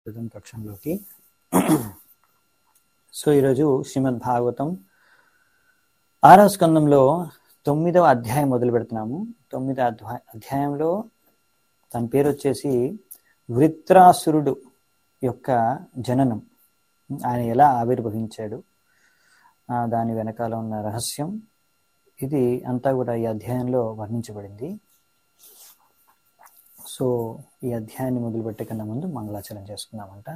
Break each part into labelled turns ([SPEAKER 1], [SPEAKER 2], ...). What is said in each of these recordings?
[SPEAKER 1] ప్రస్తుతం కక్షంలోకి సో ఈరోజు శ్రీమద్ భాగవతం ఆరో స్కందంలో తొమ్మిదవ అధ్యాయం మొదలు పెడుతున్నాము తొమ్మిదవ అధ్యాయ అధ్యాయంలో తన పేరు వచ్చేసి వృత్రాసురుడు యొక్క జననం ఆయన ఎలా ఆవిర్భవించాడు ఆ, దాని వెనకాల ఉన్న రహస్యం ఇది అంతా కూడా ఈ అధ్యాయంలో వర్ణించబడింది సో ఈ అధ్యాయాన్ని మొదలుపెట్టే కన్నా ముందు మంగళాచరణ చేసుకుందామంట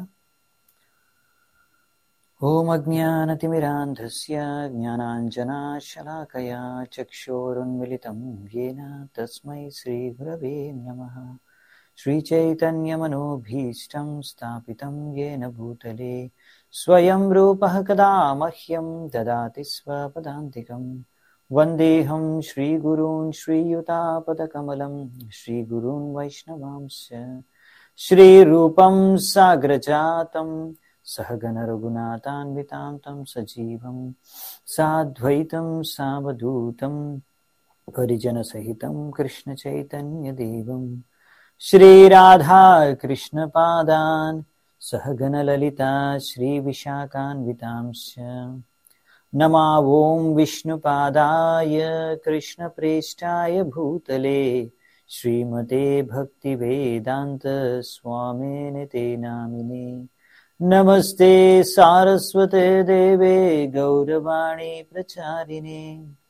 [SPEAKER 1] ఓం అజ్ఞానతిమిరాంధస్య జ్ఞానాంజనాశలాకయా చక్షోరున్మిలితం येन తస్మై శ్రీగురవే నమః श्रीचैतन्यमनोभीष्टं स्थापितं येन भूतले स्वयं रूपः कदा मह्यं ददाति स्वपदान्तिकम् वन्देऽहं श्रीगुरून् श्रीयुतापदकमलं श्रीगुरून् वैष्णवांश्च श्रीरूपं साग्रजातं सहगणरघुनाथान्वितां तं सजीवं साद्वैतं सावधूतं परिजनसहितं कृष्णचैतन्यदेवं श्रीराधा कृष्णपादान् सहगणललिता श्रीविशाखान्वितांश्च नमा ॐ विष्णुपादाय कृष्णप्रेष्ठाय भूतले श्रीमते भक्तिवेदान्त स्वामिनि ते नामिने नमस्ते सारस्वते देवे गौरवाणी प्रचारिणे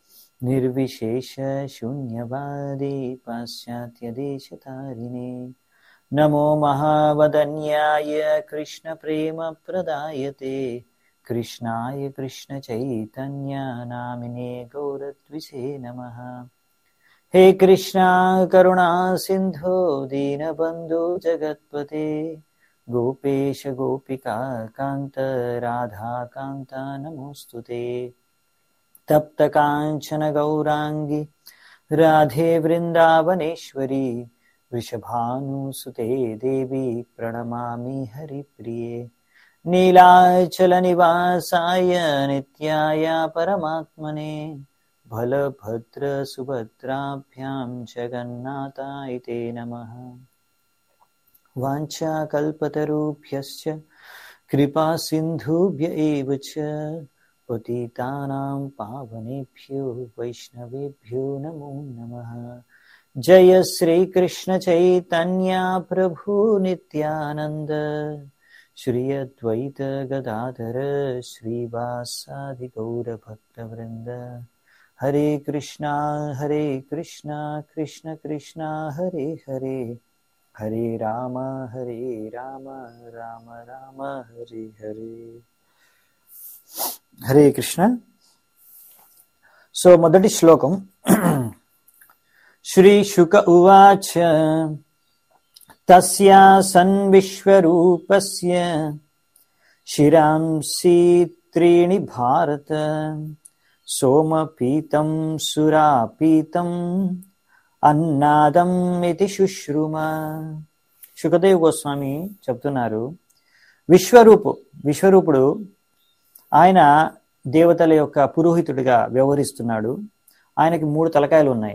[SPEAKER 1] निर्विशेषशून्यवादी पाश्चात्यदेशतारिणे नमो महावदन्याय कृष्णप्रेमप्रदायते कृष्णाय कृष्णचैतन्यनामिने गौरद्विषे नमः हे कृष्णा करुणा सिन्धो दीनबन्धो जगत्पते गोपेश गोपिका कान्त राधाकान्त नमोऽस्तु ते तप्तकाञ्चन गौराङ्गी राधे वृन्दावनेश्वरी वृषभानुसुते देवी प्रणमामि हरिप्रिये नीलाचलनिवासाय नित्याय परमात्मने बलभद्रसुभद्राभ्यां जगन्नाथाय ते नमः वाञ्छाकल्पतरुभ्यश्च कृपासिन्धुभ्य एव च पतितानां पावनेभ्यो वैष्णवेभ्यो नमो नमः जय श्रीकृष्णचैतन्य प्रभु नित्यानन्द श्री अद्वैत गदाधर श्रीवासादि गौरभक्तवृन्द हरे कृष्णा हरे कृष्णा कृष्ण कृष्णा हरे हरे हरे राम हरे राम राम राम हरे हरे హరే కృష్ణ సో మొదటి శ్లోకం శ్రీ శుక ఉవాచ తస్యా సన్ విశ్వరూపస్య శిరాంసి త్రీణి భారత సోమపీతం సురాపీతం అన్నాదం ఇది శుశ్రుమ శుకదేవ్ గోస్వామి చెప్తున్నారు విశ్వరూపు విశ్వరూపుడు ఆయన దేవతల యొక్క పురోహితుడిగా వ్యవహరిస్తున్నాడు ఆయనకి మూడు తలకాయలు ఉన్నాయి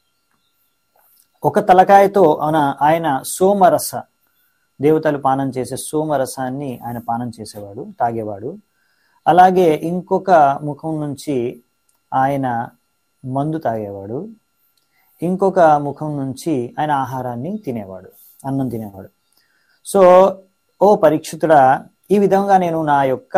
[SPEAKER 1] ఒక తలకాయతో ఆయన ఆయన సోమరస దేవతలు పానం చేసే సోమరసాన్ని ఆయన పానం చేసేవాడు తాగేవాడు అలాగే ఇంకొక ముఖం నుంచి ఆయన మందు తాగేవాడు ఇంకొక ముఖం నుంచి ఆయన ఆహారాన్ని తినేవాడు అన్నం తినేవాడు సో ఓ పరీక్షితుడా ఈ విధంగా నేను నా యొక్క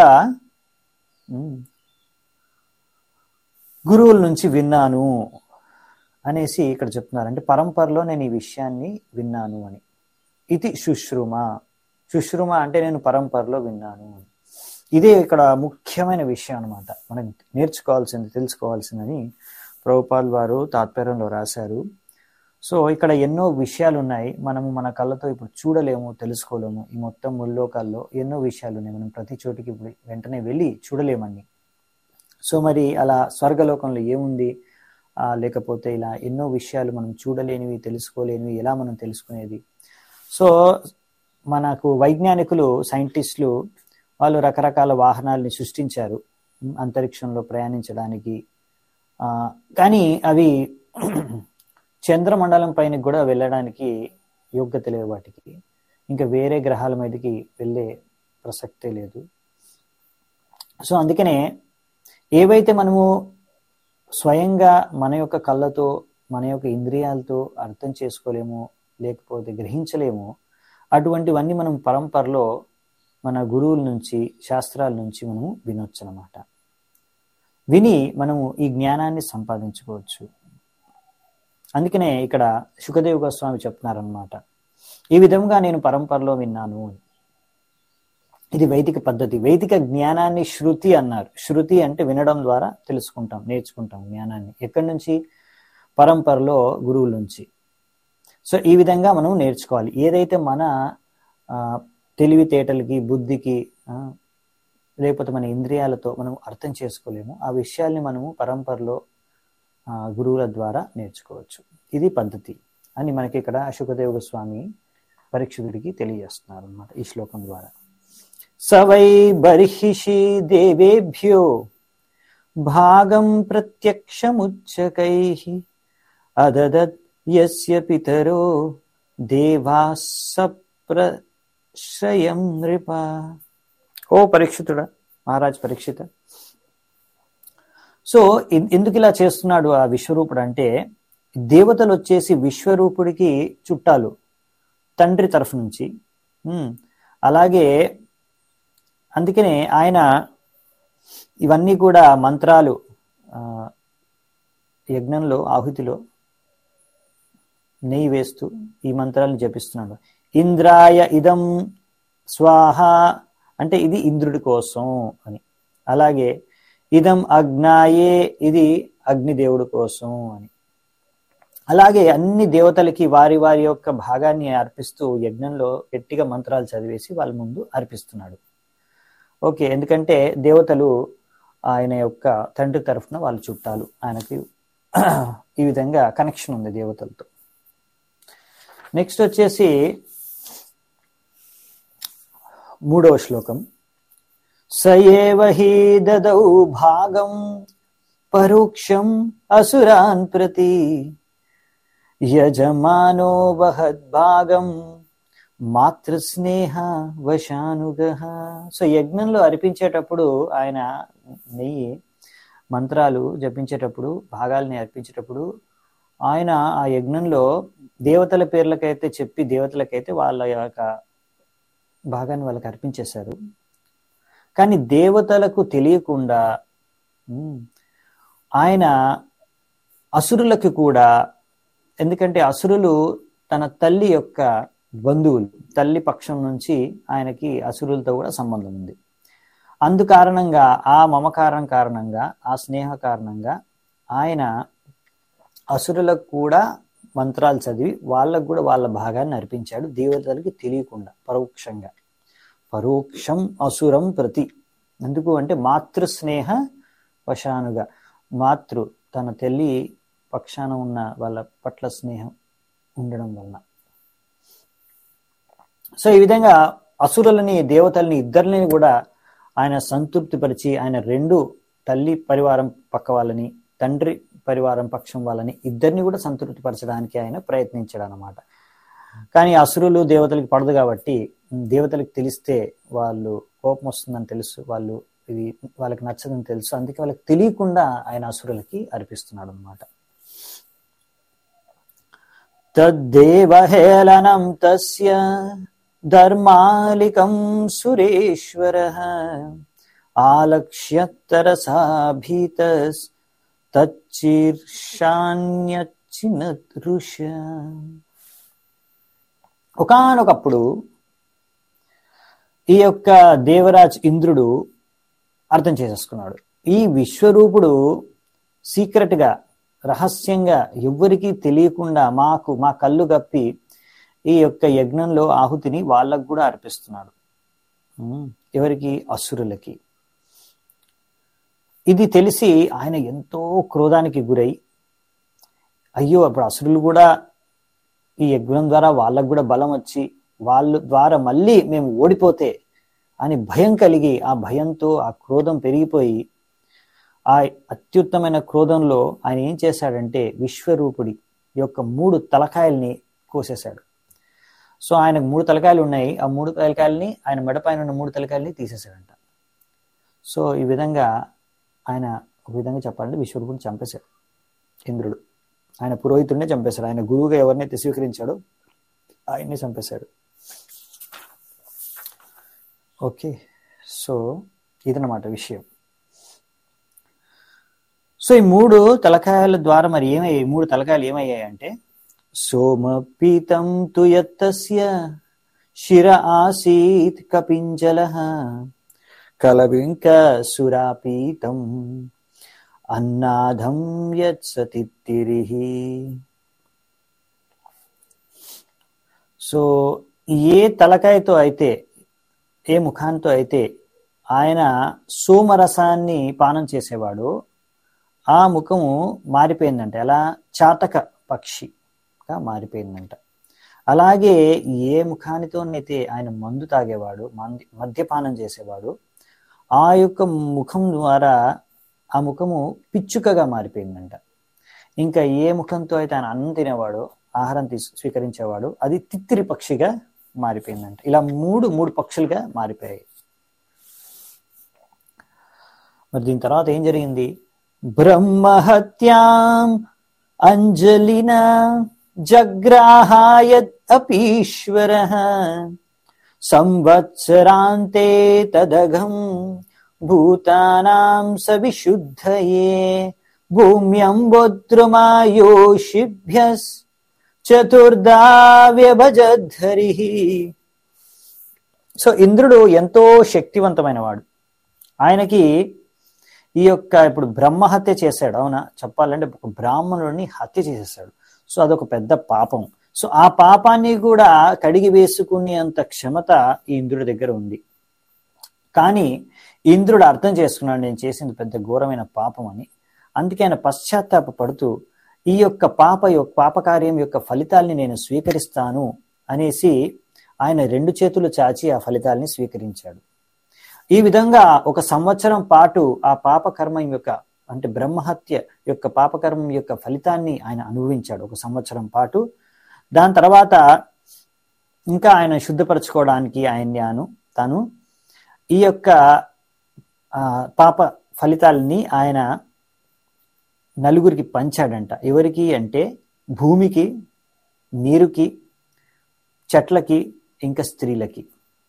[SPEAKER 1] గురువుల నుంచి విన్నాను అనేసి ఇక్కడ చెప్తున్నారు అంటే పరంపరలో నేను ఈ విషయాన్ని విన్నాను అని ఇది శుశ్రుమ శుశ్రుమ అంటే నేను పరంపరలో విన్నాను అని ఇదే ఇక్కడ ముఖ్యమైన విషయం అనమాట మనం నేర్చుకోవాల్సింది తెలుసుకోవాల్సిందని ప్రభుపాల్ వారు తాత్పర్యంలో రాశారు సో ఇక్కడ ఎన్నో విషయాలు ఉన్నాయి మనము మన కళ్ళతో ఇప్పుడు చూడలేము తెలుసుకోలేము ఈ మొత్తం ముల్లోకాల్లో ఎన్నో విషయాలు ఉన్నాయి మనం ప్రతి చోటికి ఇప్పుడు వెంటనే వెళ్ళి చూడలేమని సో మరి అలా స్వర్గలోకంలో ఏముంది ఆ, లేకపోతే ఇలా ఎన్నో విషయాలు మనం చూడలేనివి తెలుసుకోలేనివి ఎలా మనం తెలుసుకునేది సో మనకు వైజ్ఞానికులు సైంటిస్టులు వాళ్ళు రకరకాల వాహనాల్ని సృష్టించారు ఉమ్, అంతరిక్షంలో ప్రయాణించడానికి ఆ, కానీ అవి చంద్రమండలం పైన కూడా వెళ్ళడానికి యోగ్యత లేవు వాటికి ఇంకా వేరే గ్రహాల మీదకి వెళ్ళే ప్రసక్తే లేదు సో అందుకనే ఏవైతే మనము స్వయంగా మన యొక్క కళ్ళతో మన యొక్క ఇంద్రియాలతో అర్థం చేసుకోలేమో లేకపోతే గ్రహించలేమో అటువంటివన్నీ మనం పరంపరలో మన గురువుల నుంచి శాస్త్రాల నుంచి మనము వినొచ్చు అనమాట విని మనము ఈ జ్ఞానాన్ని సంపాదించుకోవచ్చు అందుకనే ఇక్కడ సుఖదేవ్ గోస్వామి చెప్తున్నారనమాట ఈ విధంగా నేను పరంపరలో విన్నాను అని ఇది వైదిక పద్ధతి వైదిక జ్ఞానాన్ని శృతి అన్నారు శృతి అంటే వినడం ద్వారా తెలుసుకుంటాం నేర్చుకుంటాం జ్ఞానాన్ని ఎక్కడి నుంచి పరంపరలో గురువుల నుంచి సో ఈ విధంగా మనం నేర్చుకోవాలి ఏదైతే మన తెలివితేటలకి బుద్ధికి లేకపోతే మన ఇంద్రియాలతో మనం అర్థం చేసుకోలేము ఆ విషయాల్ని మనము పరంపరలో గురువుల ద్వారా నేర్చుకోవచ్చు ఇది పద్ధతి అని మనకి ఇక్కడ అశోకదేవ గోస్వామి పరీక్షకుడికి తెలియజేస్తున్నారు అనమాట ఈ శ్లోకం ద్వారా సవై బర్హిషి దేవేభ్యో భాగం ప్రత్యక్షముచ్చకై అదదత్ యస్య పితరో దేవా సప్రశ్రయం నృప ఓ పరీక్షితుడా మహారాజ్ పరీక్షిత సో ఎందుకు ఇలా చేస్తున్నాడు ఆ విశ్వరూపుడు అంటే దేవతలు వచ్చేసి విశ్వరూపుడికి చుట్టాలు తండ్రి తరఫు నుంచి అలాగే అందుకనే ఆయన ఇవన్నీ కూడా మంత్రాలు యజ్ఞంలో ఆహుతిలో నెయ్యి వేస్తూ ఈ మంత్రాలను జపిస్తున్నాడు ఇంద్రాయ ఇదం స్వాహ అంటే ఇది ఇంద్రుడి కోసం అని అలాగే ఇదం అగ్నాయే ఇది అగ్నిదేవుడి కోసం అని అలాగే అన్ని దేవతలకి వారి వారి యొక్క భాగాన్ని అర్పిస్తూ యజ్ఞంలో గట్టిగా మంత్రాలు చదివేసి వాళ్ళ ముందు అర్పిస్తున్నాడు ఓకే ఎందుకంటే దేవతలు ఆయన యొక్క తండ్రి తరఫున వాళ్ళు చుట్టాలు ఆయనకి ఈ విధంగా కనెక్షన్ ఉంది దేవతలతో నెక్స్ట్ వచ్చేసి మూడవ శ్లోకం సయేవ హి దదౌ భాగం పరోక్షం అసురాన్ ప్రతి యజమానో వహద్భాగం మాతృస్నేహ వశానుగ సో యజ్ఞంలో అర్పించేటప్పుడు ఆయన నెయ్యి మంత్రాలు జపించేటప్పుడు భాగాల్ని అర్పించేటప్పుడు ఆయన ఆ యజ్ఞంలో దేవతల పేర్లకైతే చెప్పి దేవతలకైతే వాళ్ళ యొక్క భాగాన్ని వాళ్ళకి అర్పించేశారు కానీ దేవతలకు తెలియకుండా ఆయన అసురులకి కూడా ఎందుకంటే అసురులు తన తల్లి యొక్క బంధువులు తల్లి పక్షం నుంచి ఆయనకి అసురులతో కూడా సంబంధం ఉంది అందు కారణంగా ఆ మమకారం కారణంగా ఆ స్నేహ కారణంగా ఆయన అసురులకు కూడా మంత్రాలు చదివి వాళ్ళకు కూడా వాళ్ళ భాగాన్ని అర్పించాడు దేవతలకి తెలియకుండా పరోక్షంగా పరోక్షం అసురం ప్రతి ఎందుకు అంటే మాతృస్నేహ వశానుగా మాతృ తన తల్లి పక్షాన ఉన్న వాళ్ళ పట్ల స్నేహం ఉండడం వలన సో ఈ విధంగా అసురులని దేవతల్ని ఇద్దరిని కూడా ఆయన సంతృప్తిపరిచి ఆయన రెండు తల్లి పరివారం పక్క వాళ్ళని తండ్రి పరివారం పక్షం వాళ్ళని ఇద్దరిని కూడా సంతృప్తిపరచడానికి ఆయన ప్రయత్నించాడు అనమాట కానీ అసురులు దేవతలకి పడదు కాబట్టి దేవతలకు తెలిస్తే వాళ్ళు కోపం వస్తుందని తెలుసు వాళ్ళు ఇది వాళ్ళకి నచ్చదని తెలుసు అందుకే వాళ్ళకి తెలియకుండా ఆయన అసురులకి అర్పిస్తున్నాడు అనమాట తద్దేవహేళనం తస్య ధర్మాలికం సురేశ్వర ఆలక్ష్యతరసా భీతస్ తచ్చీర్షాన్యచిన ఋష ఒకనొకప్పుడు ఈ యొక్క దేవరాజ్ ఇంద్రుడు అర్థం చేసేసుకున్నాడు ఈ విశ్వరూపుడు సీక్రెట్ గా రహస్యంగా ఎవ్వరికీ తెలియకుండా మాకు మా కళ్ళు గప్పి ఈ యొక్క యజ్ఞంలో ఆహుతిని వాళ్ళకు కూడా అర్పిస్తున్నాడు ఎవరికి అసురులకి ఇది తెలిసి ఆయన ఎంతో క్రోధానికి గురై అయ్యో అప్పుడు అసురులు కూడా ఈ యజ్ఞం ద్వారా వాళ్ళకు కూడా బలం వచ్చి వాళ్ళ ద్వారా మళ్ళీ మేము ఓడిపోతే అని భయం కలిగి ఆ భయంతో ఆ క్రోధం పెరిగిపోయి ఆ అత్యుత్తమైన క్రోధంలో ఆయన ఏం చేశాడంటే విశ్వరూపుడి యొక్క మూడు తలకాయల్ని కోసేశాడు సో ఆయనకు మూడు తలకాయలు ఉన్నాయి ఆ మూడు తలకాయలని ఆయన మెడ పైన ఉన్న మూడు తలకాయలని తీసేశాడంట సో ఈ విధంగా ఆయన ఒక విధంగా చెప్పాలంటే విశ్వరూపుని చంపేశాడు ఇంద్రుడు ఆయన పురోహితుడినే చంపేశాడు ఆయన గురువుగా ఎవరినైతే స్వీకరించాడో ఆయన్ని చంపేశాడు ఓకే సో ఇదన్నమాట విషయం సో ఈ మూడు తలకాయల ద్వారా మరి ఏమయ్యాయి మూడు తలకాయలు ఏమయ్యాయి అంటే సోమపీతం తు యత్తస్య శిర ఆసీత్ కపింజల కలవింక సురాపీతం అన్నాధం యత్సతిరిహి సో ఏ తలకాయతో అయితే ఏ ముఖాంతో అయితే ఆయన సోమరసాన్ని పానం చేసేవాడు ఆ ముఖము మారిపోయిందంట ఎలా చాతక పక్షిగా మారిపోయిందంట అలాగే ఏ ముఖానితోనైతే ఆయన మందు తాగేవాడు మంది మద్యపానం చేసేవాడు ఆ యొక్క ముఖం ద్వారా ఆ ముఖము పిచ్చుకగా మారిపోయిందంట ఇంకా ఏ ముఖంతో అయితే ఆయన అన్నం తినేవాడు ఆహారం తీసు స్వీకరించేవాడు అది తిత్తిరి పక్షిగా మారిపోయిందంట ఇలా మూడు మూడు పక్షులుగా మారిపోయాయి మరి దీని తర్వాత ఏం జరిగింది బ్రహ్మహత్యాం అంజలిన జగ్రాహాయత్ అపీశ్వర సంవత్సరాంతే తదఘం భూతానాం స విశుద్ధయే భూమ్యంబోద్రుమాయోషిభ్యస్ చతుర్దా వ్యభజద్ధరి సో ఇంద్రుడు ఎంతో శక్తివంతమైన వాడు ఆయనకి ఈ యొక్క ఇప్పుడు బ్రహ్మ హత్య చేశాడు అవునా చెప్పాలంటే ఒక బ్రాహ్మణుడిని హత్య చేసేసాడు సో అదొక పెద్ద పాపం సో ఆ పాపాన్ని కూడా కడిగి వేసుకునే అంత క్షమత ఈ ఇంద్రుడి దగ్గర ఉంది కానీ ఇంద్రుడు అర్థం చేసుకున్నాడు నేను చేసింది పెద్ద ఘోరమైన పాపం అని అందుకే ఆయన పశ్చాత్తాప పడుతూ ఈ యొక్క పాప యొక్క పాపకార్యం యొక్క ఫలితాల్ని నేను స్వీకరిస్తాను అనేసి ఆయన రెండు చేతులు చాచి ఆ ఫలితాల్ని స్వీకరించాడు ఈ విధంగా ఒక సంవత్సరం పాటు ఆ పాపకర్మం యొక్క అంటే బ్రహ్మహత్య యొక్క పాపకర్మం యొక్క ఫలితాన్ని ఆయన అనుభవించాడు ఒక సంవత్సరం పాటు దాని తర్వాత ఇంకా ఆయన శుద్ధపరచుకోవడానికి ఆయన్యాను తాను ఈ యొక్క పాప ఫలితాలని ఆయన నలుగురికి పంచాడంట ఎవరికి అంటే భూమికి నీరుకి చెట్లకి ఇంకా స్త్రీలకి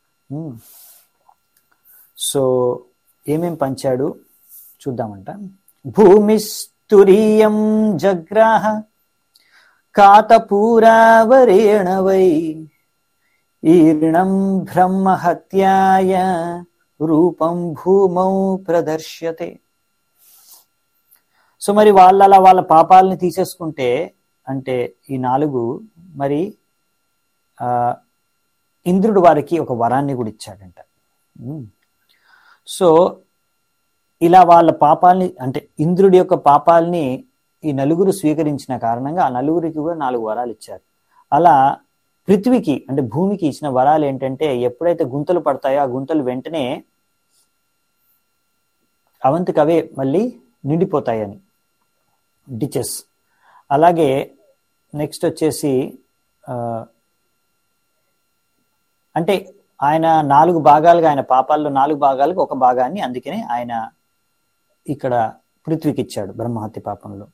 [SPEAKER 1] సో ఏమేం పంచాడు చూద్దామంట భూమిస్తురీయం జగ్రాహ కాతపూరావరేణ వై ఈర్ణం బ్రహ్మహత్యాయ రూపం భూమౌ ప్రదర్శ్యతే సో మరి వాళ్ళ అలా వాళ్ళ పాపాలని తీసేసుకుంటే అంటే ఈ నాలుగు మరి ఆ ఇంద్రుడు వారికి ఒక వరాన్ని కూడా ఇచ్చాడంట సో ఇలా వాళ్ళ పాపాలని అంటే ఇంద్రుడి యొక్క పాపాలని ఈ నలుగురు స్వీకరించిన కారణంగా ఆ నలుగురికి కూడా నాలుగు వరాలు ఇచ్చారు అలా పృథ్వీకి అంటే భూమికి ఇచ్చిన వరాలు ఏంటంటే ఎప్పుడైతే గుంతలు పడతాయో ఆ గుంతలు వెంటనే అవంతికి అవే మళ్ళీ నిండిపోతాయని డిచెస్ అలాగే నెక్స్ట్ వచ్చేసి అంటే ఆయన నాలుగు భాగాలుగా ఆయన పాపాల్లో నాలుగు భాగాలకు ఒక భాగాన్ని అందుకనే ఆయన ఇక్కడ పృథ్వీకి ఇచ్చాడు బ్రహ్మహత్య పాపంలో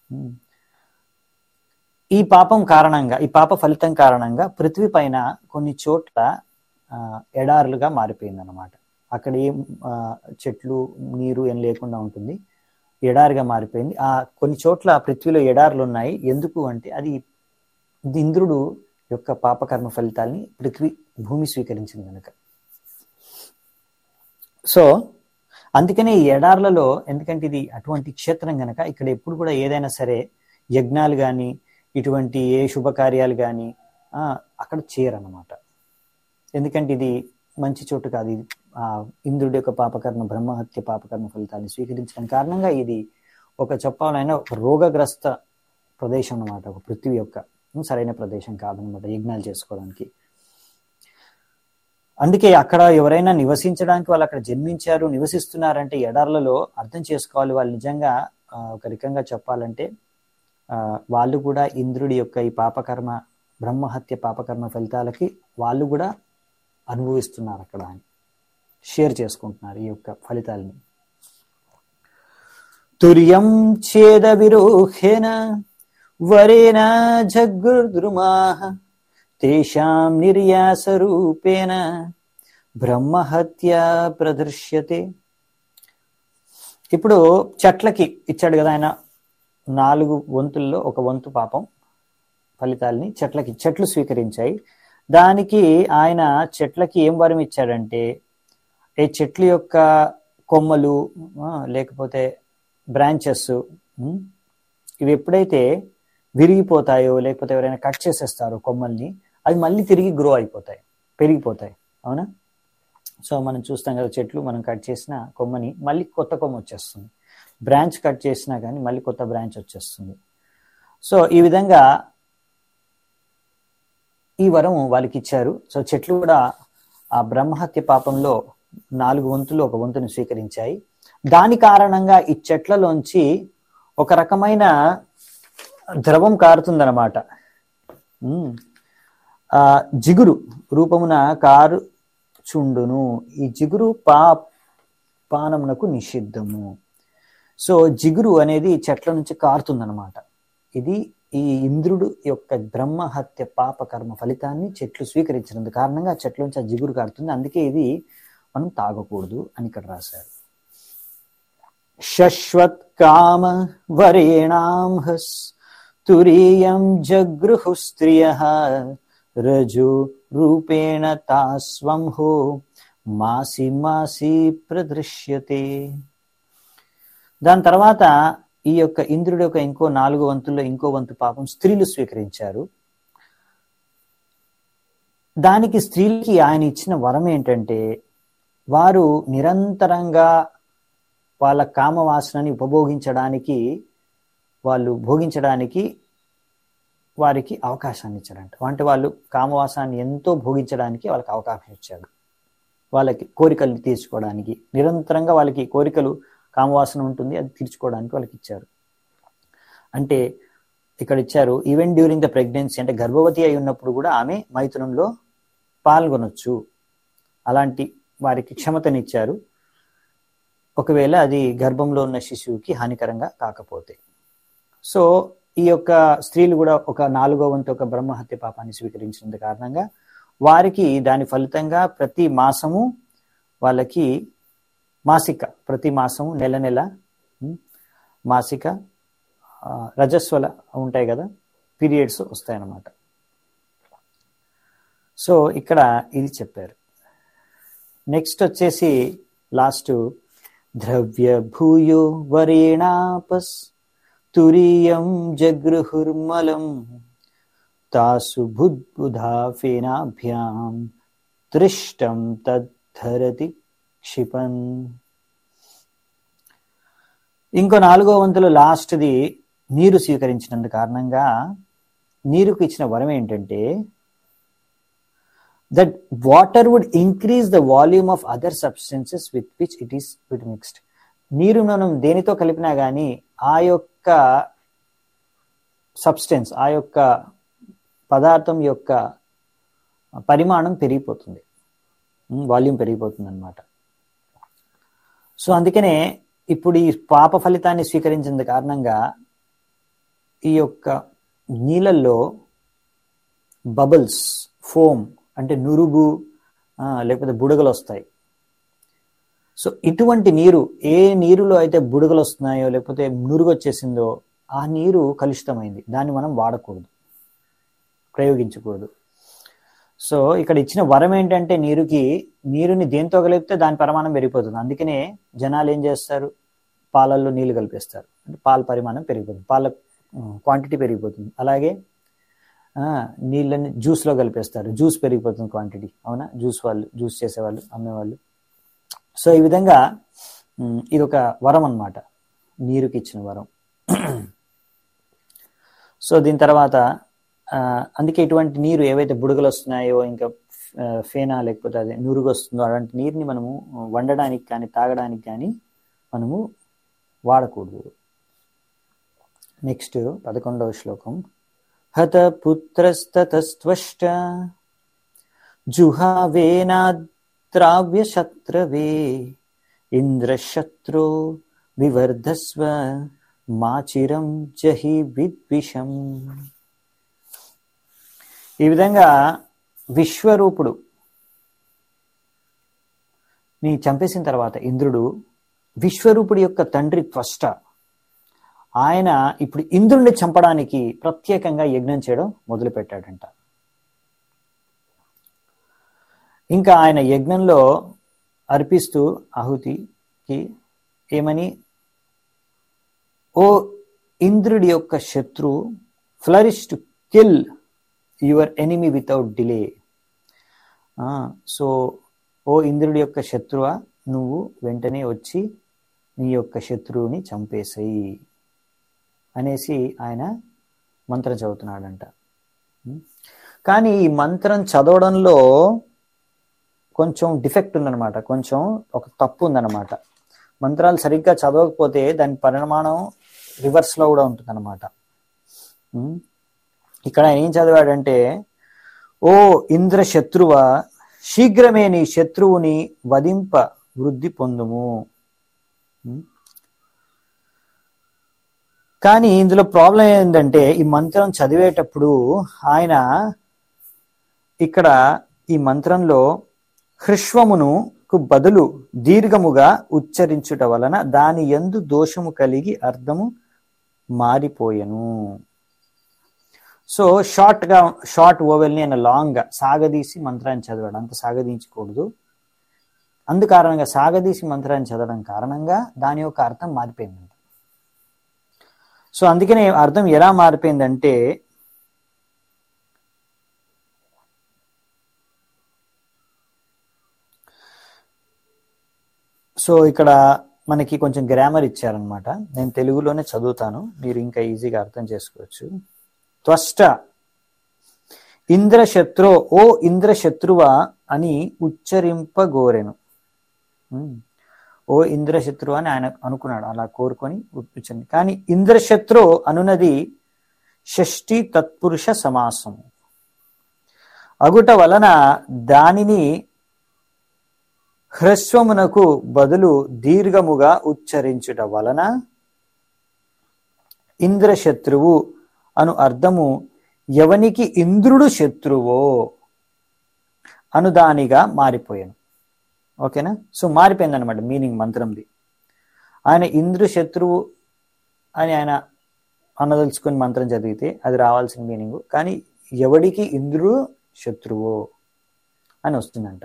[SPEAKER 1] ఈ పాపం కారణంగా ఈ పాప ఫలితం కారణంగా పృథ్వీ పైన కొన్ని చోట్ల ఎడారులుగా మారిపోయింది అనమాట అక్కడ ఏం చెట్లు నీరు ఏం లేకుండా ఉంటుంది ఎడారిగా మారిపోయింది ఆ కొన్ని చోట్ల పృథ్వీలో ఎడారులు ఉన్నాయి ఎందుకు అంటే అది ఇంద్రుడు యొక్క పాపకర్మ ఫలితాల్ని పృథ్వీ భూమి స్వీకరించింది కనుక సో అందుకనే ఈ ఎడార్లలో ఎందుకంటే ఇది అటువంటి క్షేత్రం గనక ఇక్కడ ఎప్పుడు కూడా ఏదైనా సరే యజ్ఞాలు కానీ ఇటువంటి ఏ శుభకార్యాలు కానీ అక్కడ చేయరన్నమాట ఎందుకంటే ఇది మంచి చోటు కాదు ఇది ఆ ఇంద్రుడి యొక్క పాపకర్మ బ్రహ్మహత్య పాపకర్మ ఫలితాన్ని స్వీకరించడం కారణంగా ఇది ఒక చెప్పాలైనా ఒక రోగగ్రస్త ప్రదేశం అన్నమాట ఒక పృథ్వీ యొక్క సరైన ప్రదేశం కాదనమాట యజ్ఞాలు చేసుకోవడానికి అందుకే అక్కడ ఎవరైనా నివసించడానికి వాళ్ళు అక్కడ జన్మించారు నివసిస్తున్నారంటే ఎడార్లలో అర్థం చేసుకోవాలి వాళ్ళు నిజంగా ఒక రకంగా చెప్పాలంటే వాళ్ళు కూడా ఇంద్రుడి యొక్క ఈ పాపకర్మ బ్రహ్మహత్య పాపకర్మ ఫలితాలకి వాళ్ళు కూడా అనుభవిస్తున్నారు అక్కడ అని షేర్ చేసుకుంటున్నారు ఈ యొక్క ఫలితాలని తుర్యం ఛేద విరోహేన వరేణ జగ్గుర్ద్రుమాః తేషాం నిర్యాసరూపేణ బ్రహ్మహత్య ప్రదృశ్యతే ఇప్పుడు చెట్లకి ఇచ్చాడు కదా ఆయన నాలుగు వంతుల్లో ఒక వంతు పాపం ఫలితాల్ని చెట్లకి చెట్లు స్వీకరించాయి దానికి ఆయన చెట్లకి ఏం వరం ఇచ్చాడంటే ఏ చెట్ల యొక్క కొమ్మలు ఆ, లేకపోతే బ్రాంచెస్ ఇవి ఎప్పుడైతే విరిగిపోతాయో లేకపోతే ఎవరైనా కట్ చేసేస్తారో కొమ్మల్ని అవి మళ్ళీ తిరిగి గ్రో అయిపోతాయి పెరిగిపోతాయి అవునా సో మనం చూస్తాం కదా చెట్లు మనం కట్ చేసిన కొమ్మని మళ్ళీ కొత్త కొమ్మ వచ్చేస్తుంది బ్రాంచ్ కట్ చేసినా కానీ మళ్ళీ కొత్త బ్రాంచ్ వచ్చేస్తుంది సో ఈ విధంగా ఈ వరం వాళ్ళకి ఇచ్చారు సో చెట్లు కూడా ఆ బ్రహ్మహత్య పాపంలో నాలుగు వంతులు ఒక వంతుని స్వీకరించాయి దాని కారణంగా ఈ చెట్లలోంచి ఒక రకమైన ద్రవం కారుతుందన్నమాట ఉమ్. ఆ జిగురు రూపమున కారు చుండును ఈ జిగురు పా పానమునకు నిషిద్ధము సో జిగురు అనేది చెట్ల నుంచి కారుతుందన్నమాట ఇది ఈ ఇంద్రుడు యొక్క బ్రహ్మహత్య పాప కర్మ ఫలితాన్ని చెట్లు స్వీకరించినందు కారణంగా చెట్ల నుంచి ఆ జిగురు కారుతుంది అందుకే ఇది మనం తాగకూడదు అని ఇక్కడ రాశారు శశ్వత్ కామ వరేణాం హస్ తురీయం జగృహు స్త్రియ రజు రూపేణ తాస్వంహో మాసి మాసి ప్రదృశ్యతే దాని తర్వాత ఈ యొక్క ఇంద్రుడి యొక్క ఇంకో నాలుగు వంతుల్లో ఇంకో వంతు పాపం స్త్రీలు స్వీకరించారు దానికి స్త్రీలకి ఆయన ఇచ్చిన వరం ఏంటంటే వారు నిరంతరంగా వాళ్ళ కామవాసనని ఉపభోగించడానికి వాళ్ళు భోగించడానికి వారికి అవకాశాన్ని ఇచ్చారంట అంటే వాళ్ళు కామవాసాన్ని ఎంతో భోగించడానికి వాళ్ళకి అవకాశం ఇచ్చాడు వాళ్ళకి కోరికలు తీర్చుకోవడానికి నిరంతరంగా వాళ్ళకి కోరికలు కామవాసన ఉంటుంది అది తీర్చుకోవడానికి వాళ్ళకి ఇచ్చారు అంటే ఇక్కడ ఇచ్చారు ఈవెన్ డ్యూరింగ్ ద ప్రెగ్నెన్సీ అంటే గర్భవతి అయి ఉన్నప్పుడు కూడా ఆమె మైథునంలో పాల్గొనొచ్చు అలాంటి వారికి క్షమతనిచ్చారు ఒకవేళ అది గర్భంలో ఉన్న శిశువుకి హానికరంగా కాకపోతే సో ఈ యొక్క స్త్రీలు కూడా ఒక నాలుగో వంతు ఒక బ్రహ్మహత్య పాపాన్ని స్వీకరించినందు కారణంగా వారికి దాని ఫలితంగా ప్రతి మాసము వాళ్ళకి మాసిక ప్రతి మాసము నెల నెల ఉమ్, మాసిక ఆ, రజస్వల ఉంటాయి కదా పీరియడ్స్ వస్తాయన్నమాట సో ఇక్కడ ఇది చెప్పారు నెక్స్ట్ వచ్చేసి లాస్ట్ ద్రవ్య భూయో వరేణాపస్ తురీయం జగృహుర్మలం తాసు బుద్బుధా ఫేనాభ్యాం దృష్టం తద్ధరతి క్షిపన్ ఇంకో నాలుగో వంతులు లాస్ట్ది నీరు స్వీకరించినందు కారణంగా నీరుకు ఇచ్చిన వరం ఏంటంటే that water would increase the volume of other substances with which it is with mixed నీరు మనం దేనితో కలిపినా కానీ ఆ యొక్క సబ్స్టెన్స్ ఆ యొక్క పదార్థం యొక్క పరిమాణం పెరిగిపోతుంది వాల్యూమ్ పెరిగిపోతుంది అనమాట సో అందుకనే ఇప్పుడు ఈ పాప ఫలితాన్ని స్వీకరించిన కారణంగా ఈ యొక్క నీళ్ళల్లో బబుల్స్ ఫోమ్ అంటే నురుగు ఆ, లేకపోతే బుడగలు వస్తాయి సో ఇటువంటి నీరు ఏ నీరులో అయితే బుడగలు వస్తున్నాయో లేకపోతే నురుగు వచ్చేసిందో ఆ నీరు కలుషితమైంది దాన్ని మనం వాడకూడదు ప్రయోగించకూడదు సో ఇక్కడ ఇచ్చిన వరం ఏంటంటే నీరుకి నీరుని దేంతో కలిపితే దాని పరిమాణం పెరిగిపోతుంది అందుకనే జనాలు ఏం చేస్తారు పాలల్లో నీళ్లు కలిపేస్తారు అంటే పాల పరిమాణం పెరిగిపోతుంది పాల క్వాంటిటీ పెరిగిపోతుంది అలాగే ఆ, నీళ్ళని జ్యూస్లో కలిపేస్తారు జ్యూస్ పెరిగిపోతుంది క్వాంటిటీ అవునా జ్యూస్ వాళ్ళు జ్యూస్ చేసేవాళ్ళు అమ్మేవాళ్ళు సో ఈ విధంగా ఉమ్, ఇది ఒక వరం అన్నమాట నీరుకి ఇచ్చిన వరం సో దీని తర్వాత ఆ, అందుకే ఇటువంటి నీరు ఏవైతే బుడగలు వస్తున్నాయో ఇంకా ఆ, ఫేనా లేకపోతే అదే నురుగు వస్తుందో అలాంటి నీరుని మనము వండడానికి కానీ తాగడానికి కానీ మనము వాడకూడదు నెక్స్ట్ పదకొండవ శ్లోకం హతపుత్రస్తతస్త్వష్ట జుహావేనాద్రావ్యశత్రవే ఇంద్రశత్రో వివర్ధస్వ మాచిరం జహి విద్విషం ఈ విధంగా విశ్వరూపుడు నీ చంపేసిన తర్వాత ఇంద్రుడు విశ్వరూపుడి యొక్క తండ్రి త్వష్ట ఆయన ఇప్పుడు ఇంద్రుడిని చంపడానికి ప్రత్యేకంగా యజ్ఞం చేయడం మొదలుపెట్టాడంట ఇంకా ఆయన యజ్ఞంలో అర్పిస్తూ ఆహుతికి ఏమని ఓ ఇంద్రుడి యొక్క శత్రు flourish to kill your enemy without delay so ఓ ఇంద్రుడి యొక్క శత్రువ నువ్వు వెంటనే వచ్చి నీ యొక్క శత్రువుని చంపేసాయి అనేసి ఆయన మంత్రం చదువుతున్నాడంట కానీ ఈ మంత్రం చదవడంలో కొంచెం డిఫెక్ట్ ఉందన్నమాట కొంచెం ఒక తప్పు ఉందన్నమాట మంత్రాలు సరిగ్గా చదవకపోతే దాని పరిమాణం రివర్స్లో కూడా ఉంటుందన్నమాట ఇక్కడ ఆయన ఏం చదివాడంటే ఓ ఇంద్ర శత్రువ శీఘ్రమే నీ శత్రువుని వధింప వృద్ధి పొందుము కానీ ఇందులో ప్రాబ్లం ఏంటంటే ఈ మంత్రం చదివేటప్పుడు ఆయన ఇక్కడ ఈ మంత్రంలో హృష్వమును బదులు దీర్ఘముగా ఉచ్చరించుట వలన దాని ఎందు దోషము కలిగి అర్థము మారిపోయెను సో షార్ట్ గా షార్ట్ ఓవెల్ని ఆయన లాంగ్ గా సాగదీసి మంత్రాన్ని చదివాడు అంత సాగదీంచకూడదు అందుకారణంగా సాగదీసి మంత్రాన్ని చదవడం కారణంగా దాని యొక్క అర్థం మారిపోయిందంట సో అందుకనే అర్థం ఎలా మారిపోయిందంటే సో ఇక్కడ మనకి కొంచెం గ్రామర్ ఇచ్చారనమాట నేను తెలుగులోనే చదువుతాను మీరు ఇంకా ఈజీగా అర్థం చేసుకోవచ్చు త్వష్ట ఇంద్రశత్రు ఓ ఇంద్రశత్రువ అని ఉచ్చరింపగోరెను ఓ ఇంద్రశత్రు అని ఆయన అనుకున్నాడు అలా కోరుకొని ఉచ్చరింది కానీ ఇంద్రశత్రు అనునది షష్ఠి తత్పురుష సమాసం అగుట వలన దానిని హ్రస్వమునకు బదులు దీర్ఘముగా ఉచ్చరించుట వలన ఇంద్రశత్రువు అను అర్థము ఎవనికి ఇంద్రుడు శత్రువో అనుదానిగా మారిపోయాను ఓకేనా సో మారిపోయింది అనమాట మీనింగ్ మంత్రంది ఆయన ఇంద్రు శత్రువు అని ఆయన అనదలుచుకుని మంత్రం చదివితే అది రావాల్సిన మీనింగ్ కానీ ఎవడికి ఇంద్రుడు శత్రువో అని వస్తుందంట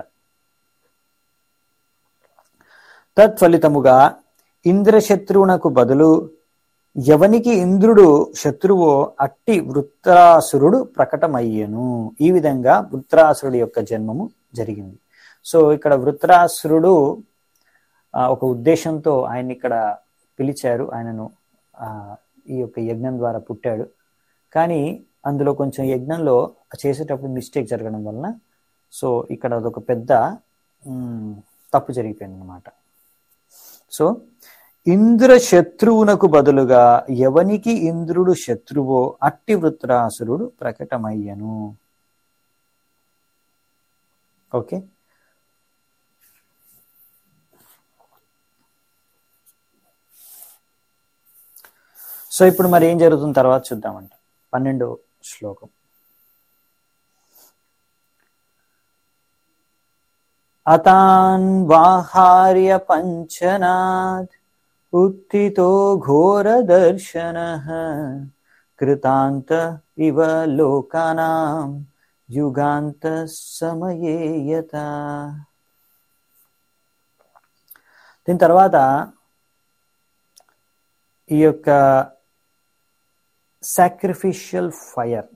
[SPEAKER 1] తత్ఫలితముగా ఇంద్రశత్రువునకు బదులు ఎవనికి ఇంద్రుడు శత్రువో అట్టి వృత్రాసురుడు ప్రకటమయ్యను ఈ విధంగా వృత్రాసురుడి యొక్క జన్మము జరిగింది సో ఇక్కడ వృత్రాసురుడు ఒక ఉద్దేశంతో ఆయన ఇక్కడ పిలిచారు ఆయనను ఈ యొక్క యజ్ఞం ద్వారా పుట్టాడు కానీ అందులో కొంచెం యజ్ఞంలో చేసేటప్పుడు మిస్టేక్ జరగడం వలన సో ఇక్కడ అదొక పెద్ద తప్పు జరిగిపోయింది అనమాట సో ఇంద్ర శత్రువునకు బదులుగా ఎవనికి ఇంద్రుడు శత్రువో అట్టి వృత్రాసురుడు ప్రకటమయ్యను ఓకే సో ఇప్పుడు మరి ఏం జరుగుతుంది తర్వాత చూద్దామంట పన్నెండో శ్లోకం అతాన్ వాహార్య పంచనాథ్ उत्थितो घोरदर्शनः कृतान्त इव लोकानां युगान्त సమయే యత దీని తర్వాత ఈ యొక్క sacrificial fire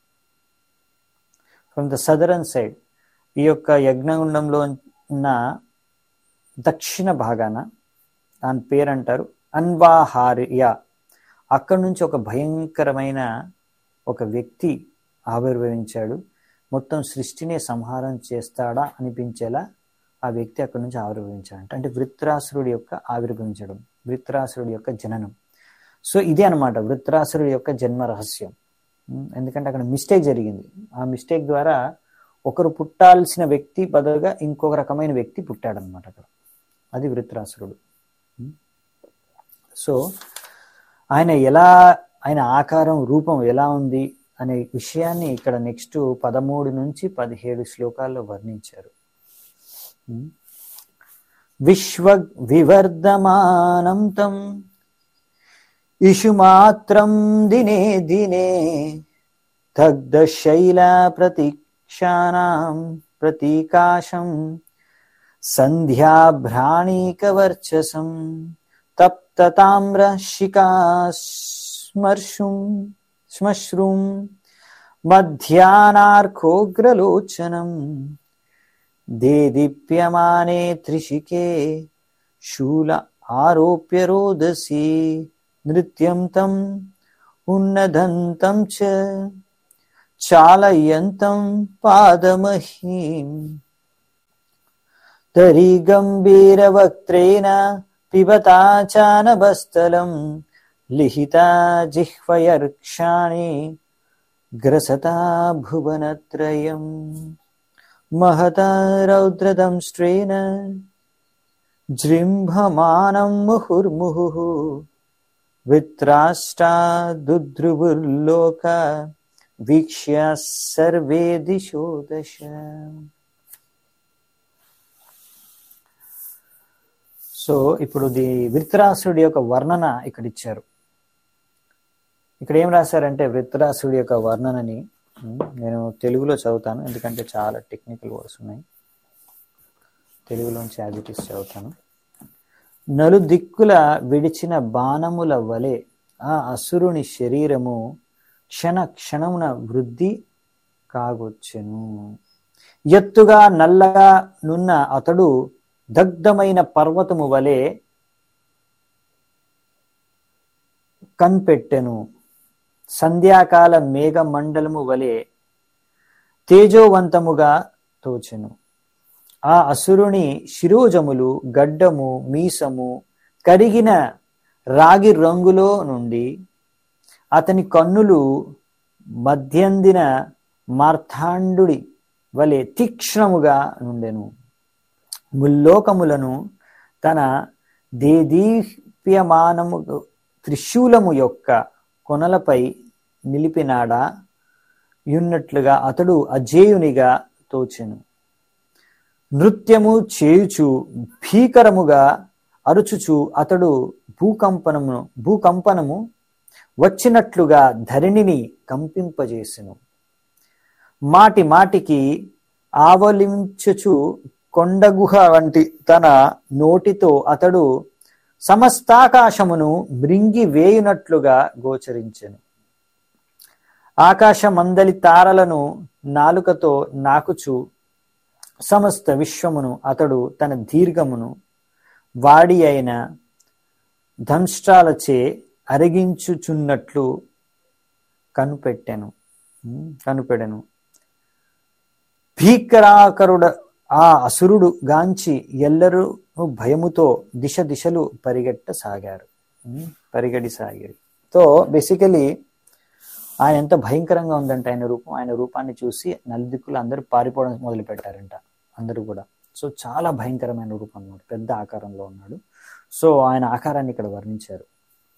[SPEAKER 1] from the southern side ఈ యొక్క యజ్ఞగుండంలో ఉన్న దక్షిణ భాగాన దాని పేరు అంటారు అన్వాహార్య అక్కడి నుంచి ఒక భయంకరమైన ఒక వ్యక్తి ఆవిర్భవించాడు మొత్తం సృష్టిని సంహారం చేస్తాడా అనిపించేలా ఆ వ్యక్తి అక్కడి నుంచి ఆవిర్భవించాడంట అంటే వృత్రాసురుడి యొక్క ఆవిర్భవించడం వృత్రాసురుడి యొక్క జననం సో ఇదే అనమాట వృత్రాసురుడి యొక్క జన్మ రహస్యం ఉమ్, ఎందుకంటే అక్కడ మిస్టేక్ జరిగింది ఆ మిస్టేక్ ద్వారా ఒకరు పుట్టాల్సిన వ్యక్తి బదులుగా ఇంకొక రకమైన వ్యక్తి పుట్టాడనమాట అక్కడ అది వృత్రాసురుడు ఉమ్. సో ఆయన ఎలా ఆయన ఆకారం రూపం ఎలా ఉంది అనే విషయాన్ని ఇక్కడ నెక్స్ట్ పదమూడు నుంచి పదిహేడు శ్లోకాల్లో వర్ణించారు ఉమ్. విశ్వ వివర్ధమానం తం ఇషుమాత్రం దినే దినే దగ్ధశైల ప్రతీక్షానాం ప్రతీకాశం సంధ్యాభ్రాణీకవర్చసం తప్తతామ్ర శిఖాస్మర్షుం శ్మశ్రుం మధ్యానార్కోగ్రలోచనం దేదీప్యమానే త్రిశికే శూల ఆరోప్య రోదసి నృత్యం తం ఉన్నదంతం చ చాలయంతం పాదమహీం తరి గంభీరవక్త్రేణ పిబతా చానబస్థలం లిఖితా జిహ్వయర్క్షాణి గ్రసతా భువనత్రయం महता रौद्रदंष्ट्रेण जृम्भमाणं मुहुर्मुहुः वित्राष्टा दुद्रुवुर्लोक వీక్ష్య సర్వే దిశో దశ సో ఇప్పుడు ది వృత్రాసుడి యొక్క వర్ణన ఇక్కడ ఇచ్చారు ఇక్కడ ఏం రాశారంటే వృత్రాసుడి యొక్క వర్ణనని ఉమ్, నేను తెలుగులో చదువుతాను ఎందుకంటే చాలా టెక్నికల్ వర్డ్స్ ఉన్నాయి తెలుగులోంచి యాజ్ ఇట్ ఇస్ చదువుతాను నలు దిక్కుల విడిచిన బాణముల వలె ఆ అసురుని శరీరము క్షణ క్షణమున వృద్ధి కాగొచ్చెను ఎత్తుగా నల్లగా నున్న అతడు దగ్ధమైన పర్వతము వలె కన్పెట్టెను సంధ్యాకాల మేఘ మండలము వలె తేజోవంతముగా తోచెను ఆ అసురుని శిరోజములు గడ్డము మీసము కరిగిన రాగి రంగులో నుండి అతని కన్నులు మధ్యందిన మార్తాండుడి వలె తీక్ష్ణముగా నుండెను ముల్లోకములను తన దేదీప్యమానము త్రిశూలము యొక్క కొనలపై నిలిపినాడా యున్నట్లుగా అతడు అజేయునిగా తోచెను నృత్యము చేయుచు భీకరముగా అరుచుచు అతడు భూకంపనము భూకంపనము వచ్చినట్లుగా ధరణిని కంపింపజేసెను మాటి మాటికి ఆవలించుచు కొండగుహ వంటి తన నోటితో అతడు సమస్తాకాశమును మృంగి వేయునట్లుగా గోచరించెను ఆకాశమందలి తారలను నాలుకతో నాకుచు సమస్త విశ్వమును అతడు తన దీర్ఘమును వాడి అయిన దంష్ట్రాలచే అరిగించుచున్నట్లు కనుపెట్టెను ఉమ్, కనుపెడెను భీకరాకరుడ ఆ అసురుడు గాంచి ఎల్లరూ భయముతో దిశ దిశలు పరిగెట్టసాగారు ఉమ్, పరిగెడిసాగారు సో బేసికలీ ఆయన ఎంత భయంకరంగా ఉందంటే ఆయన రూపం ఆయన రూపాన్ని చూసి నలుదిక్కులు అందరూ పారిపోవడం మొదలు పెట్టారంట అందరూ కూడా సో చాలా భయంకరమైన రూపం అన్నమాట పెద్ద ఆకారంలో ఉన్నాడు సో ఆయన ఆకారాన్ని ఇక్కడ వర్ణించారు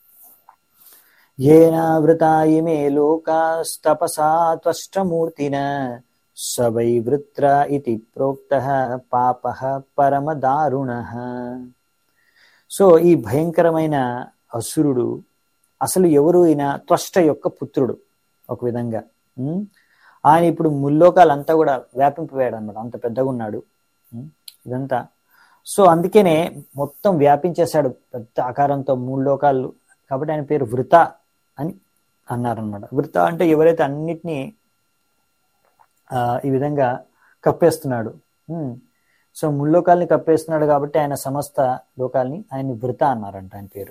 [SPEAKER 1] ఏనావృతా ఇమే లోకాస్తపసా త్వష్టమూర్తిన సవై వృత్ర ఇది ప్రోక్త పాప పరమదారుణ సో ఈ భయంకరమైన అసురుడు అసలు ఎవరు అయిన త్వష్ట యొక్క పుత్రుడు ఒక విధంగా ఉమ్, ఆయన ఇప్పుడు ముల్లోకాలంతా కూడా వ్యాపింపవేయడు అనమాట అంత పెద్దగా ఉన్నాడు ఉమ్, ఇదంతా సో అందుకనే మొత్తం వ్యాపించేశాడు పెద్ద ఆకారంతో మూడు లోకాలు కాబట్టి ఆయన పేరు వృత అని అన్నారనమాట వృత అంటే ఎవరైతే అన్నిటినీ ఆ, ఈ విధంగా కప్పేస్తున్నాడు ఉమ్. సో ముల్లోకాల్ని కప్పేస్తున్నాడు కాబట్టి ఆయన సమస్త లోకాల్ని ఆయన వృత అన్నారంట ఆయన పేరు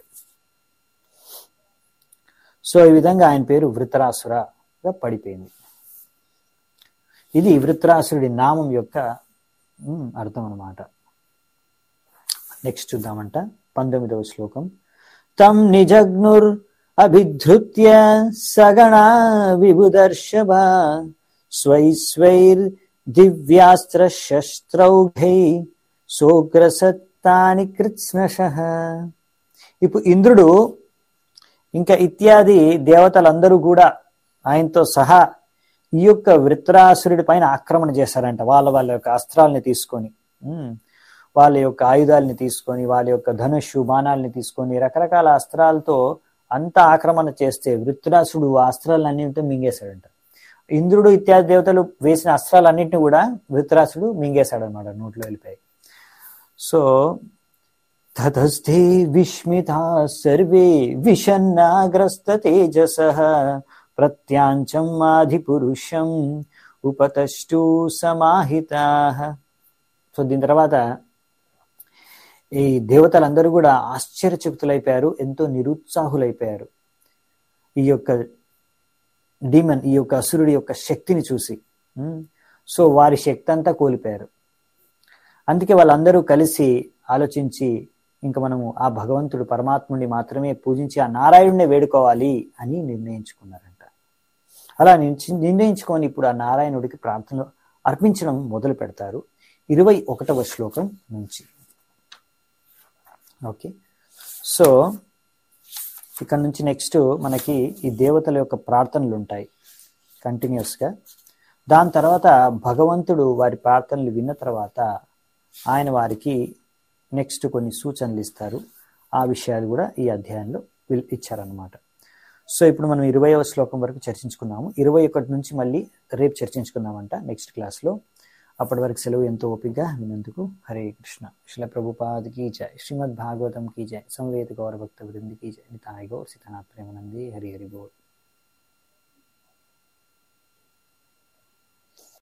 [SPEAKER 1] సో ఈ విధంగా ఆయన పేరు వృతరాసురగా పడిపోయింది ఇది వృత్రాసురుడి నామం యొక్క ఉమ్, అర్థం అన్నమాట నెక్స్ట్ చూద్దామంట పంతొమ్మిదవ శ్లోకం తం నిజగ్నుర్ అభిధృత్య సగణా విభుదర్షభ స్వై స్వైర్ దివ్యాస్త్ర శస్త్రౌఘై సోగ్రసత్తాని కృత్స్నశ ఇప్పుడు ఇంద్రుడు ఇంకా ఇత్యాది దేవతలందరూ కూడా ఆయనతో సహా ఈ యొక్క వృత్రాసురుడి పైన ఆక్రమణ చేశారంట వాళ్ళ వాళ్ళ యొక్క అస్త్రాలని తీసుకొని ఉమ్, వాళ్ళ యొక్క ఆయుధాలని తీసుకొని వాళ్ళ యొక్క ధనుషు బాణాలని తీసుకొని రకరకాల అస్త్రాలతో అంత ఆక్రమణ చేస్తే వృత్రాసుడు ఆ అస్త్రాలన్నింటితో మింగేశాడంట ఇంద్రుడు ఇత్యాది దేవతలు వేసిన అస్త్రాలన్నింటినీ కూడా వృత్రాసుడు మింగేశాడు అనమాట నోట్లో వెళ్ళిపోయి సో తతస్థే విస్మితా సర్వే విషన్నాగ్రస్త తేజస ప్రత్యాంచం ఆధిపురుషం ఉపతష్టు సమాహితా సో దీని తర్వాత ఈ దేవతలందరూ కూడా ఆశ్చర్యచకితులైపోయారు ఎంతో నిరుత్సాహులైపోయారు ఈ యొక్క డీమన్ ఈ యొక్క అసురుడి యొక్క శక్తిని చూసి ఉమ్, సో వారి శక్తి అంతా కోల్పోయారు అందుకే వాళ్ళందరూ కలిసి ఆలోచించి ఇంకా మనము ఆ భగవంతుడు పరమాత్ముడిని మాత్రమే పూజించి ఆ నారాయణుడిని వేడుకోవాలి అని నిర్ణయించుకున్నారంట అలా నిశ్చ- నిర్ణయించుకొని ఇప్పుడు ఆ నారాయణుడికి ప్రార్థనలు అర్పించడం మొదలు పెడతారు ఇరవై ఒకటవ శ్లోకం నుంచి ఓకే సో ఇక్కడ నుంచి నెక్స్ట్ మనకి ఈ దేవతల యొక్క ప్రార్థనలు ఉంటాయి కంటిన్యూస్గా దాని తర్వాత భగవంతుడు వారి ప్రార్థనలు విన్న తర్వాత ఆయన వారికి నెక్స్ట్ కొన్ని సూచనలు ఇస్తారు ఆ విషయాలు కూడా ఈ అధ్యాయంలో వీళ్ళు ఇచ్చారనమాట సో ఇప్పుడు మనం ఇరవైవ శ్లోకం వరకు చర్చించుకున్నాము ఇరవై ఒకటి నుంచి మళ్ళీ రేపు చర్చించుకుందామంట నెక్స్ట్ క్లాస్లో అప్పటి వరకు సెలవు ఎంతో ఓపికగా వినందుకు హరే కృష్ణ శిల ప్రభుపాద్ కీ జయ శ్రీమద్ భాగవతం కీ జయ సంవేద గౌరభక్త వృంది కీ జయ నితాయ్ గౌర్ సీతనాథ్ ప్రేమనంది హరి హరి బోల్